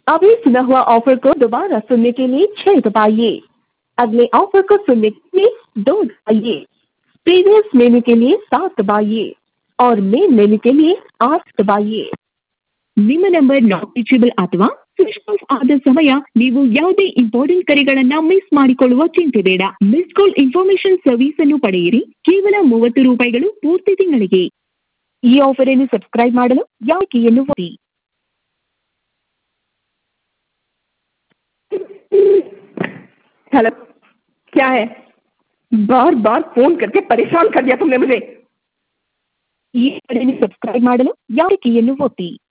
अभी सुना हुआ ऑफर को दोबारा सुनने के लिए छह दबाइए अगले ऑफर को सुनने के लिए दो दबाइए प्रीवियस मेनू के लिए सात दबाइए और मेन मेनू के लिए आठ दबाइए ನಿಮ್ಮ ನಂಬರ್ ನಾಟ್ ರೀಚೇಬಲ್ ಅಥವಾ ಸ್ವಿಚ್ ಆಫ್ ಆದ ಸಮಯ ನೀವು ಯಾವುದೇ ಇಂಪಾರ್ಟೆಂಟ್ ಕರೆಗಳನ್ನ ಮಿಸ್ ಮಾಡಿಕೊಳ್ಳುವ ಚಿಂತೆ ಬೇಡ ಮಿಸ್ ಕಾಲ್ ಇನ್ಫಾರ್ಮೇಶನ್ ಸರ್ವಿಸ್ ಅನ್ನು ಪಡೆಯಿರಿ ಕೇವಲ ಮೂವತ್ತು ರೂಪಾಯಿಗಳು ಪೂರ್ತಿ ತಿಂಗಳಿಗೆ ಈ ಆಫರ್ ಅನ್ನು ಸಬ್ಸ್ಕ್ರೈಬ್ ಮಾಡಲು ಯಾವ ಕೀಯನ್ನು ಒತ್ತಿ हेलो क्या है बार बार फोन करके परेशान कर दिया तुमने मुझे ಈ ಆಫರ್ ಅನ್ನು ಸಬ್ಸ್ಕ್ರೈಬ್ ಮಾಡಲು ಯಾವ ಕೀಯನ್ನು ಒತ್ತಿ